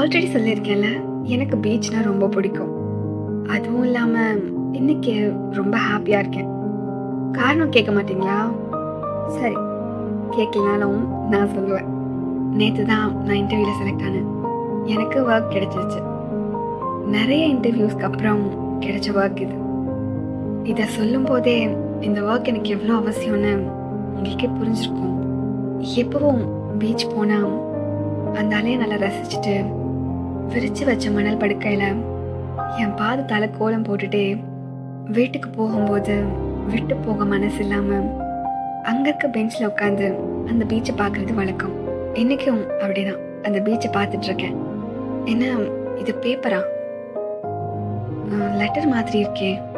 already சொல்லியிருக்கேன்ல எனக்கு பீச்னா ரொம்ப பிடிக்கும் அதுவும் இல்லாமல் இன்னைக்கு ரொம்ப ஹாப்பியாக இருக்கேன் காரணம் கேட்க மாட்டீங்களா சரி கேட்கலனாலும் நான் சொல்லுவேன் நேற்று தான் நான் இன்டர்வியூவில் செலக்ட் ஆனேன் எனக்கு ஒர்க் கிடைச்சிருச்சு நிறைய இன்டர்வியூஸ்க்கு அப்புறம் கிடைச்ச ஒர்க் இது இதை சொல்லும் போதே இந்த ஒர்க் எனக்கு எவ்வளோ அவசியம்னு உங்களுக்கே புரிஞ்சிருக்கும் எப்பவும் பீச் போனால் அந்த அலையை நல்லா ரசிச்சுட்டு விரிச்சு வச்ச மணல் படுக்கையில் என் பாதத்தால கோலம் போட்டுட்டே வீட்டுக்கு போகும்போது விட்டு போக மனசு இல்லாமல் அங்கே இருக்க பெஞ்சில் உட்காந்து அந்த பீச்சை பார்க்குறது வழக்கம் இன்றைக்கும் அப்படிதான் அந்த பீச்சை பார்த்துட்டு இருக்கேன் என்ன இது பேப்பரா லெட்டர் மாதிரி இருக்கே